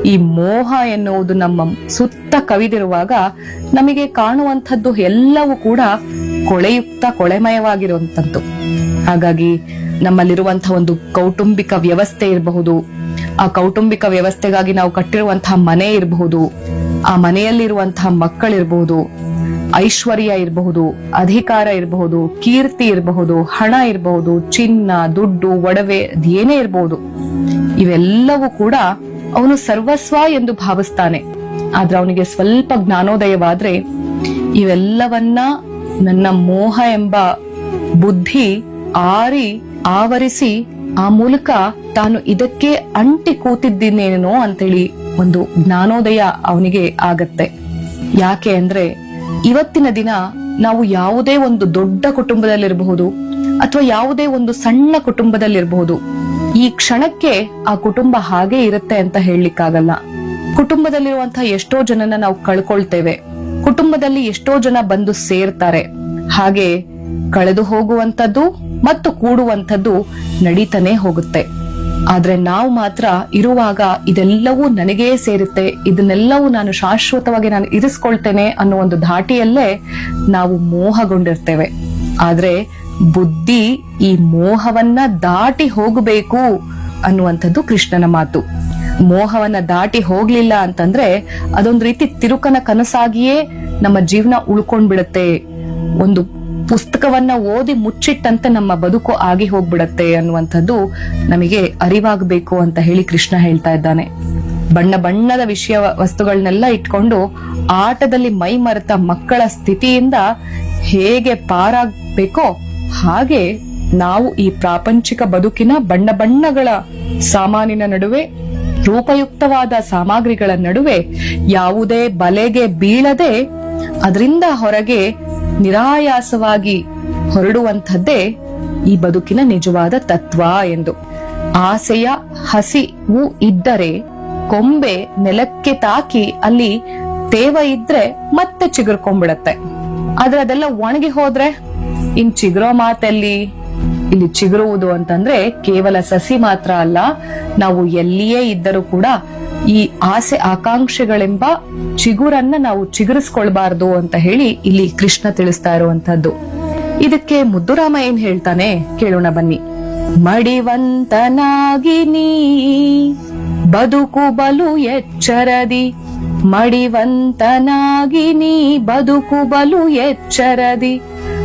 ಈ ಮೋಹ ಎನ್ನುವುದು ನಮ್ಮ ಸುತ್ತ ಕವಿದಿರುವಾಗ ನಮಗೆ ಕಾಣುವಂಥದ್ದು ಎಲ್ಲವೂ ಕೂಡ ಕೊಳೆಯುಕ್ತ ಕೊಳೆಮಯವಾಗಿರುವಂತದ್ದು ಹಾಗಾಗಿ ನಮ್ಮಲ್ಲಿರುವಂತಹ ಒಂದು ಕೌಟುಂಬಿಕ ವ್ಯವಸ್ಥೆ ಇರಬಹುದು ಆ ಕೌಟುಂಬಿಕ ವ್ಯವಸ್ಥೆಗಾಗಿ ನಾವು ಕಟ್ಟಿರುವಂತಹ ಮನೆ ಇರಬಹುದು ಆ ಮನೆಯಲ್ಲಿರುವಂತಹ ಮಕ್ಕಳಿರಬಹುದು ಐಶ್ವರ್ಯ ಇರಬಹುದು ಅಧಿಕಾರ ಇರಬಹುದು ಕೀರ್ತಿ ಇರಬಹುದು ಹಣ ಇರಬಹುದು ಚಿನ್ನ ದುಡ್ಡು ಒಡವೆ ಅದೇನೇ ಇರಬಹುದು ಇವೆಲ್ಲವೂ ಕೂಡ ಅವನು ಸರ್ವಸ್ವ ಎಂದು ಭಾವಿಸ್ತಾನೆ ಆದ್ರೆ ಅವನಿಗೆ ಸ್ವಲ್ಪ ಜ್ಞಾನೋದಯವಾದ್ರೆ ಇವೆಲ್ಲವನ್ನ ನನ್ನ ಮೋಹ ಎಂಬ ಬುದ್ಧಿ ಆರಿ ಆವರಿಸಿ ಆ ಮೂಲಕ ತಾನು ಇದಕ್ಕೆ ಅಂಟಿ ಕೂತಿದ್ದೀನೇನೋ ಅಂತೇಳಿ ಒಂದು ಜ್ಞಾನೋದಯ ಅವನಿಗೆ ಆಗತ್ತೆ ಯಾಕೆ ಅಂದ್ರೆ ಇವತ್ತಿನ ದಿನ ನಾವು ಯಾವುದೇ ಒಂದು ದೊಡ್ಡ ಕುಟುಂಬದಲ್ಲಿರಬಹುದು ಅಥವಾ ಯಾವುದೇ ಒಂದು ಸಣ್ಣ ಕುಟುಂಬದಲ್ಲಿರಬಹುದು ಈ ಕ್ಷಣಕ್ಕೆ ಆ ಕುಟುಂಬ ಹಾಗೆ ಇರುತ್ತೆ ಅಂತ ಹೇಳಲಿಕ್ಕಾಗಲ್ಲ ಕುಟುಂಬದಲ್ಲಿರುವಂತಹ ಎಷ್ಟೋ ಜನನ ನಾವು ಕಳ್ಕೊಳ್ತೇವೆ ಕುಟುಂಬದಲ್ಲಿ ಎಷ್ಟೋ ಜನ ಬಂದು ಸೇರ್ತಾರೆ ಹಾಗೆ ಕಳೆದು ಹೋಗುವಂತದ್ದು ಮತ್ತು ಕೂಡುವಂತದ್ದು ನಡೀತಾನೆ ಹೋಗುತ್ತೆ ಆದ್ರೆ ನಾವು ಮಾತ್ರ ಇರುವಾಗ ಇದೆಲ್ಲವೂ ನನಗೇ ಸೇರುತ್ತೆ ಇದನ್ನೆಲ್ಲವೂ ನಾನು ಶಾಶ್ವತವಾಗಿ ನಾನು ಇರಿಸ್ಕೊಳ್ತೇನೆ ಅನ್ನೋ ಒಂದು ಧಾಟಿಯಲ್ಲೇ ನಾವು ಮೋಹಗೊಂಡಿರ್ತೇವೆ ಆದ್ರೆ ಬುದ್ಧಿ ಈ ಮೋಹವನ್ನ ದಾಟಿ ಹೋಗಬೇಕು ಅನ್ನುವಂಥದ್ದು ಕೃಷ್ಣನ ಮಾತು ಮೋಹವನ್ನ ದಾಟಿ ಹೋಗ್ಲಿಲ್ಲ ಅಂತಂದ್ರೆ ಅದೊಂದ್ ರೀತಿ ತಿರುಕನ ಕನಸಾಗಿಯೇ ನಮ್ಮ ಜೀವನ ಉಳ್ಕೊಂಡ್ಬಿಡತ್ತೆ ಒಂದು ಪುಸ್ತಕವನ್ನ ಓದಿ ಮುಚ್ಚಿಟ್ಟಂತೆ ನಮ್ಮ ಬದುಕು ಆಗಿ ಹೋಗ್ಬಿಡತ್ತೆ ಅನ್ನುವಂಥದ್ದು ನಮಗೆ ಅರಿವಾಗಬೇಕು ಅಂತ ಹೇಳಿ ಕೃಷ್ಣ ಹೇಳ್ತಾ ಇದ್ದಾನೆ ಬಣ್ಣ ಬಣ್ಣದ ವಿಷಯ ವಸ್ತುಗಳನ್ನೆಲ್ಲ ಇಟ್ಕೊಂಡು ಆಟದಲ್ಲಿ ಮೈ ಮರೆತ ಮಕ್ಕಳ ಸ್ಥಿತಿಯಿಂದ ಹೇಗೆ ಪಾರಾಗ್ಬೇಕೋ ಹಾಗೆ ನಾವು ಈ ಪ್ರಾಪಂಚಿಕ ಬದುಕಿನ ಬಣ್ಣ ಬಣ್ಣಗಳ ಸಾಮಾನಿನ ನಡುವೆ ರೂಪಯುಕ್ತವಾದ ಸಾಮಗ್ರಿಗಳ ನಡುವೆ ಯಾವುದೇ ಬಲೆಗೆ ಬೀಳದೆ ಅದರಿಂದ ಹೊರಗೆ ನಿರಾಯಾಸವಾಗಿ ಹೊರಡುವಂಥದ್ದೇ ಈ ಬದುಕಿನ ನಿಜವಾದ ತತ್ವ ಎಂದು ಆಸೆಯ ಹಸಿವು ಇದ್ದರೆ ಕೊಂಬೆ ನೆಲಕ್ಕೆ ತಾಕಿ ಅಲ್ಲಿ ತೇವ ಇದ್ರೆ ಮತ್ತೆ ಚಿಗುರ್ಕೊಂಡ್ಬಿಡತ್ತೆ ಆದ್ರೆ ಅದೆಲ್ಲ ಒಣಗಿ ಹೋದ್ರೆ ಇನ್ ಚಿಗುರೋ ಮಾತೆಲ್ಲಿ ಇಲ್ಲಿ ಚಿಗುರುವುದು ಅಂತಂದ್ರೆ ಕೇವಲ ಸಸಿ ಮಾತ್ರ ಅಲ್ಲ ನಾವು ಎಲ್ಲಿಯೇ ಇದ್ದರೂ ಕೂಡ ಈ ಆಸೆ ಆಕಾಂಕ್ಷೆಗಳೆಂಬ ಚಿಗುರನ್ನ ನಾವು ಚಿಗುರಿಸ್ಕೊಳ್ಬಾರ್ದು ಅಂತ ಹೇಳಿ ಇಲ್ಲಿ ಕೃಷ್ಣ ತಿಳಿಸ್ತಾ ಇರುವಂತದ್ದು ಇದಕ್ಕೆ ಮುದ್ದುರಾಮ ಏನ್ ಹೇಳ್ತಾನೆ ಕೇಳೋಣ ಬನ್ನಿ ಮಡಿವಂತನಾಗಿ ನೀ ಬದುಕು ಬಲು ಎಚ್ಚರದಿ ಮಡಿವಂತನಾಗಿ ನೀ ಬದುಕು ಬಲು ಎಚ್ಚರದಿ